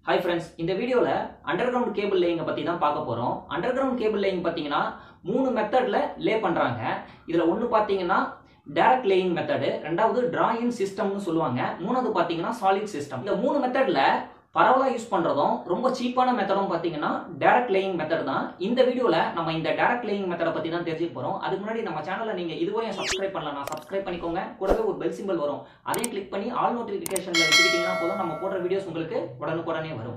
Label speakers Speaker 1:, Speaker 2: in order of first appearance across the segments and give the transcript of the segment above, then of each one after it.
Speaker 1: hi friends இந்த வீடியோவில் under ground cable லேயிங்கை பற்றி தான் பார்க்க போகிறோம் அண்டர் கிரவுண்ட் கேபிள் லேயிங் பார்த்தீங்கன்னா மூணு மெத்தடில் லே பண்ணுறாங்க இதில் ஒன்று பார்த்தீங்கன்னா டைரக்ட் லேயிங் மெத்தடு ரெண்டாவது டிராயிங் சிஸ்டம்னு சொல்லுவாங்க மூணாவது பார்த்தீங்கன்னா சாலிட் சிஸ்டம் இந்த மூணு மெத்தடில் பரவலாக யூஸ் பண்ணுறதும் ரொம்ப சீப்பான மெத்தடும் பார்த்தீங்கன்னா டைரக்ட் லேயிங் மெத்தட் தான் இந்த வீடியோவில் நம்ம இந்த டைரக்ட் லேயிங் மெத்தடை பற்றி தான் தெரிஞ்சுக்க போகிறோம் அதுக்கு முன்னாடி நம்ம சேனலை நீங்கள் இதுவரையும் சப்ஸ்கிரைப் பண்ணலாம் சப்ஸ்கிரைப் பண்ணிக்கோங்க கூடவே ஒரு பெல் சிம்பிள் வரும் அதையும் கிளிக் பண்ணி ஆல் நோட்டிஃபிகேஷனில் வச்சுக்கிட்டீங்கன்னா போதும் நம்ம போடுற வீடியோஸ் உங்களுக்கு உடனுக்குடனே வரும்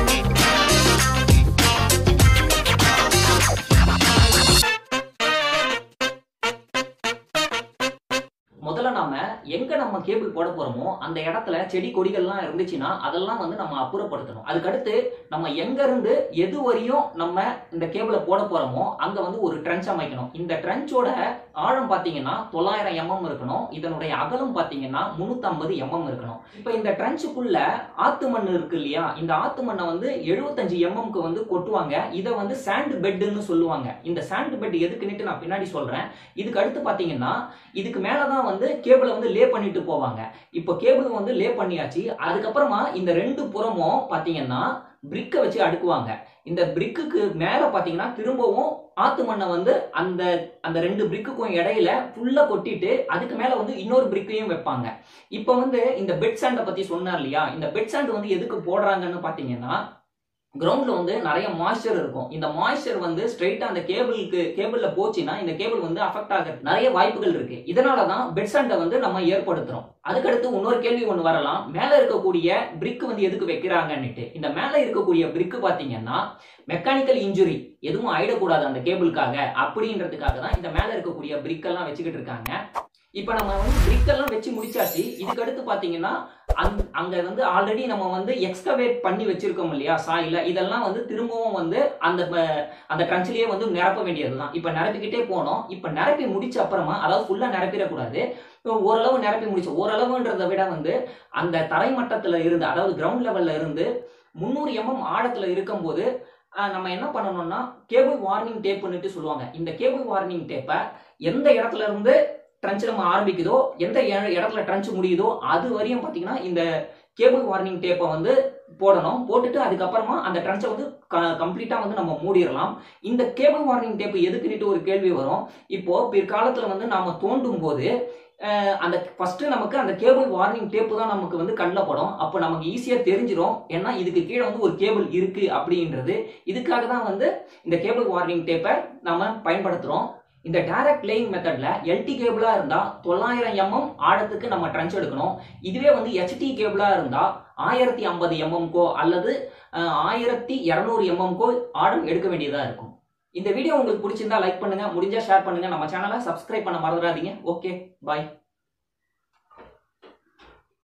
Speaker 1: முதல்ல நாம எங்க நம்ம கேபிள் போட போறோமோ அந்த இடத்துல செடி கொடிகள்லாம் இருந்துச்சுன்னா அதெல்லாம் வந்து நம்ம அப்புறப்படுத்தணும் அதுக்கடுத்து நம்ம எங்க இருந்து எது வரையும் நம்ம இந்த கேபிளை போட போறோமோ அங்க வந்து ஒரு ட்ரென்ச் அமைக்கணும் இந்த ட்ரென்ச்சோட ஆழம் பாத்தீங்கன்னா தொள்ளாயிரம் எம்எம் இருக்கணும் இதனுடைய அகலம் பாத்தீங்கன்னா முன்னூத்தம்பது எம்எம் இருக்கணும் இப்ப இந்த ட்ரென்ச்சுக்குள்ள ஆத்து மண் இருக்கு இல்லையா இந்த ஆத்து மண்ணை வந்து எழுபத்தஞ்சு எம்எம்க்கு வந்து கொட்டுவாங்க இதை வந்து சாண்ட் பெட்டுன்னு சொல்லுவாங்க இந்த சாண்ட் பெட் எதுக்குன்னுட்டு நான் பின்னாடி சொல்றேன் இதுக்கு அடுத்து பாத்தீங்கன்னா இதுக்கு மேலதான் வந்து கேபிளை வந்து லே பண்ணிட்டு போவாங்க இப்போ கேபிள் வந்து லே பண்ணியாச்சு அதுக்கப்புறமா இந்த ரெண்டு புறமும் பாத்தீங்கன்னா பிரிக்கை வச்சு அடுக்குவாங்க இந்த பிரிக்குக்கு மேல பாத்தீங்கன்னா திரும்பவும் ஆத்து மண்ணை வந்து அந்த அந்த ரெண்டு பிரிக்குக்கும் இடையில ஃபுல்லா கொட்டிட்டு அதுக்கு மேல வந்து இன்னொரு பிரிக்கையும் வைப்பாங்க இப்போ வந்து இந்த பெட் சாண்டை பத்தி சொன்னார் இல்லையா இந்த பெட் சாண்ட் வந்து எதுக்கு போடுறாங்கன்னு பாத்தீங்கன்னா கிரவுண்ட்ல வந்து நிறைய மாய்ஸ்சர் இருக்கும் இந்த மாய்ஸ்சர் வந்து ஸ்ட்ரைட்டா அந்த கேபிளுக்கு கேபிள்ல போச்சுன்னா இந்த கேபிள் வந்து அஃபெக்ட் ஆக நிறைய வாய்ப்புகள் இருக்கு இதனாலதான் பெட் சாண்டை வந்து நம்ம ஏற்படுத்துறோம் அதுக்கடுத்து இன்னொரு கேள்வி ஒன்று வரலாம் மேல இருக்கக்கூடிய பிரிக் வந்து எதுக்கு வைக்கிறாங்கன்னுட்டு இந்த மேல இருக்கக்கூடிய பிரிக் பாத்தீங்கன்னா மெக்கானிக்கல் இன்ஜுரி எதுவும் ஆயிடக்கூடாது அந்த கேபிளுக்காக அப்படின்றதுக்காக தான் இந்த மேல இருக்கக்கூடிய பிரிக் எல்லாம் வச்சுக்கிட்டு இருக்காங்க இப்ப நம்ம வந்து பிரிக் எல்லாம் வச்சு முடிச்சாச்சு இதுக்கு அடுத்து பாத்தீங்கன்னா அங் அங்க வந்து ஆல்ரெடி நம்ம வந்து எக்ஸ்கவேட் பண்ணி வச்சிருக்கோம் இல்லையா சாயில இதெல்லாம் வந்து திரும்பவும் வந்து அந்த அந்த ட்ரன்ச்லயே வந்து நிரப்ப வேண்டியதுதான் இப்ப நிரப்பிக்கிட்டே போனோம் இப்ப நிரப்பி முடிச்ச அப்புறமா அதாவது ஃபுல்லா நிரப்பிடக்கூடாது ஓரளவு நிரப்பி முடிச்சு ஓரளவுன்றதை விட வந்து அந்த தரைமட்டத்துல இருந்து அதாவது கிரவுண்ட் லெவல்ல இருந்து முந்நூறு எம்எம் ஆழத்துல இருக்கும்போது நம்ம என்ன பண்ணணும்னா கேபிள் வார்னிங் டேப்னுட்டு சொல்லுவாங்க இந்த கேபிள் வார்னிங் டேப்பை எந்த இடத்துல இருந்து ட்ரன்ச் நம்ம ஆரம்பிக்குதோ எந்த இடத்துல ட்ரன்ச் முடியுதோ அது வரையும் பார்த்தீங்கன்னா இந்த கேபிள் வார்னிங் டேப்பை வந்து போடணும் போட்டுட்டு அதுக்கப்புறமா அந்த ட்ரன்ச்சை வந்து கம்ப்ளீட்டாக வந்து நம்ம மூடிடலாம் இந்த கேபிள் வார்னிங் டேப் எதுக்குன்னுட்டு ஒரு கேள்வி வரும் இப்போ பிற்காலத்தில் வந்து நாம தோண்டும் போது அந்த ஃபர்ஸ்ட் நமக்கு அந்த கேபிள் வார்னிங் டேப்பு தான் நமக்கு வந்து கண்ணில் படும் அப்போ நமக்கு ஈஸியாக தெரிஞ்சிடும் ஏன்னா இதுக்கு கீழே வந்து ஒரு கேபிள் இருக்கு அப்படின்றது இதுக்காக தான் வந்து இந்த கேபிள் வார்னிங் டேப்பை நம்ம பயன்படுத்துகிறோம் இந்த டைரக்ட் லேயிங் மெத்தட்ல எல்டி கேபிளா இருந்தா தொள்ளாயிரம் எம்எம் ஆழத்துக்கு நம்ம ட்ரன்ச் எடுக்கணும் இதுவே வந்து ஹெச்டி கேபிளா இருந்தா ஆயிரத்தி ஐம்பது எம்எம்கோ அல்லது ஆயிரத்தி இரநூறு எம்எம்கோ ஆழம் எடுக்க வேண்டியதா இருக்கும் இந்த வீடியோ உங்களுக்கு பிடிச்சிருந்தா லைக் பண்ணுங்க முடிஞ்சா ஷேர் பண்ணுங்க நம்ம சேனலை சப்ஸ்கிரைப் பண்ண மறந்துடாதீங்க ஓகே பாய்